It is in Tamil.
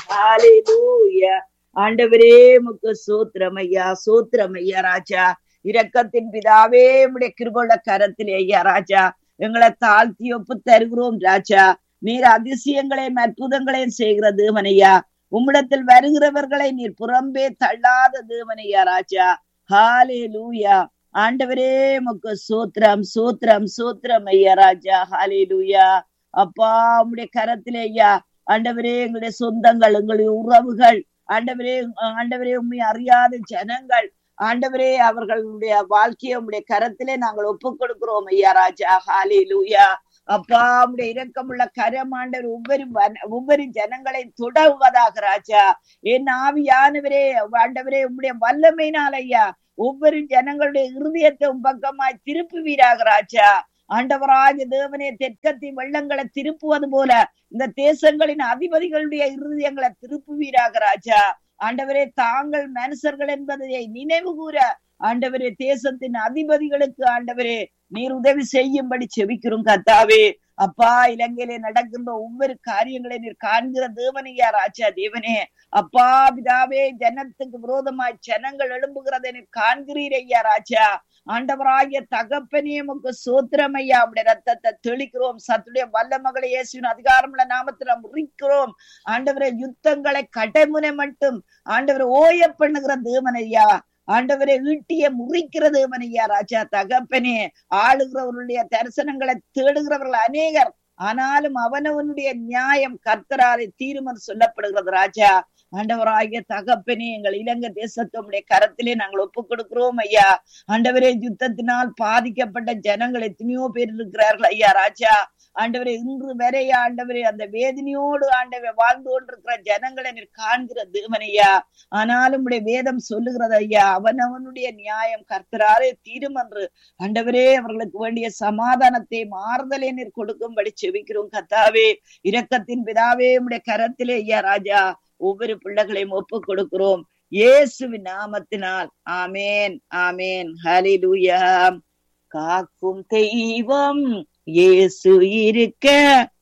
ஹalleluya ஆண்டவரே முக்கு சூத்திரம் ஐயா சூத்திரம் ஐயா ராஜா இரக்கத்தின் பிதாவே உடைய கிருபுள்ள கரத்திலே ஐயா ராஜா எங்களை தாழ்த்தி ஒப்பு தருகிறோம் ராஜா நீர் அதிசயங்களையும் அற்புதங்களையும் செய்கிற தேவனையா உம்மிடத்தில் வருகிறவர்களை நீர் புறம்பே தள்ளாத தேவனையா ராஜா ஹாலே லூயா ஆண்டவரே முக்கு சூத்திரம் சூத்திரம் சூத்திரம் ஐயா ராஜா ஹாலே லூயா அப்பா உம்முடைய கரத்திலே ஐயா ஆண்டவரே எங்களுடைய சொந்தங்கள் எங்களுடைய உறவுகள் ஆண்டவரே ஆண்டவரே உண்மை அறியாத ஜனங்கள் ஆண்டவரே அவர்களுடைய வாழ்க்கையை உடைய கரத்திலே நாங்கள் ஒப்புக் கொடுக்கிறோம் ஐயா ராஜா ஹாலே லூயா அப்பா உடைய இரக்கமுள்ள கரம் ஆண்டவர் ஒவ்வொரு ஒவ்வொரு ஜனங்களை தொடவுவதாக ராஜா என் ஆவியானவரே ஆண்டவரே உம்முடைய வல்லமையினால் ஐயா ஒவ்வொரு ஜனங்களுடைய இருதயத்தை உன் பக்கமாய் திருப்புவீராக ராஜா ஆண்டவராஜ தேவனே தெற்கத்தின் வெள்ளங்களை திருப்புவது போல இந்த தேசங்களின் அதிபதிகளுடைய இருதயங்களை திருப்புவீராக ராஜா ஆண்டவரே தாங்கள் மனுஷர்கள் என்பதை நினைவு கூற ஆண்டவரே தேசத்தின் அதிபதிகளுக்கு ஆண்டவரே நீர் உதவி செய்யும்படி செபிக்கிறோம் கத்தாவே அப்பா இலங்கையிலே நடக்கின்ற ஒவ்வொரு காரியங்களை நீர் காண்கிற தேவனையா ராஜா தேவனே அப்பா பிதாவே ஜனத்துக்கு விரோதமாய் ஜனங்கள் எழும்புகிறதை நீர் காண்கிறீர் ஐயா ராஜா ஆண்டவராகிய தகப்பனே உமக்கு சோத்திரம் ஐயா உடைய ரத்தத்தை தெளிக்கிறோம் சத்துடைய வல்ல மகளை இயேசுவின் அதிகாரமுள்ள நாமத்துல முறிக்கிறோம் ஆண்டவரை யுத்தங்களை கடைமுனை மட்டும் ஆண்டவரை ஓய பண்ணுகிற தேவன் ஐயா ஆண்டவரை ஈட்டிய முறிக்கிற தேவன் ஐயா ராஜா தகப்பனே ஆளுகிறவர்களுடைய தரிசனங்களை தேடுகிறவர்கள் அநேகர் ஆனாலும் அவனவனுடைய நியாயம் கர்த்தராலே தீருமன் சொல்லப்படுகிறது ராஜா ஆண்டவராகிய தகப்பனே எங்கள் இலங்கை தேசத்துடைய கரத்திலே நாங்கள் ஒப்புக் கொடுக்கிறோம் ஐயா ஆண்டவரே யுத்தத்தினால் பாதிக்கப்பட்ட ஜனங்கள் எத்தனையோ பேர் இருக்கிறார்கள் ஐயா ராஜா ஆண்டவரே இன்று வரை ஆண்டவரே அந்த வேதனையோடு ஆண்டவரை வாழ்ந்து கொண்டிருக்கிற ஜனங்களை நீர் காண்கிற தேவனையா ஆனாலும் உடைய வேதம் சொல்லுகிறது ஐயா அவன் அவனுடைய நியாயம் கர்த்தராலே தீரும் என்று ஆண்டவரே அவர்களுக்கு வேண்டிய சமாதானத்தை மாறுதலை நீர் கொடுக்கும்படி செவிக்கிறோம் கத்தாவே இரக்கத்தின் பிதாவே உடைய கரத்திலே ஐயா ராஜா ஒவ்வொரு பிள்ளைகளையும் ஒப்பு கொடுக்கிறோம் இயேசுவின் நாமத்தினால் ஆமேன் ஆமேன் ஹலிலுயா காக்கும் தெய்வம் இயேசு இருக்க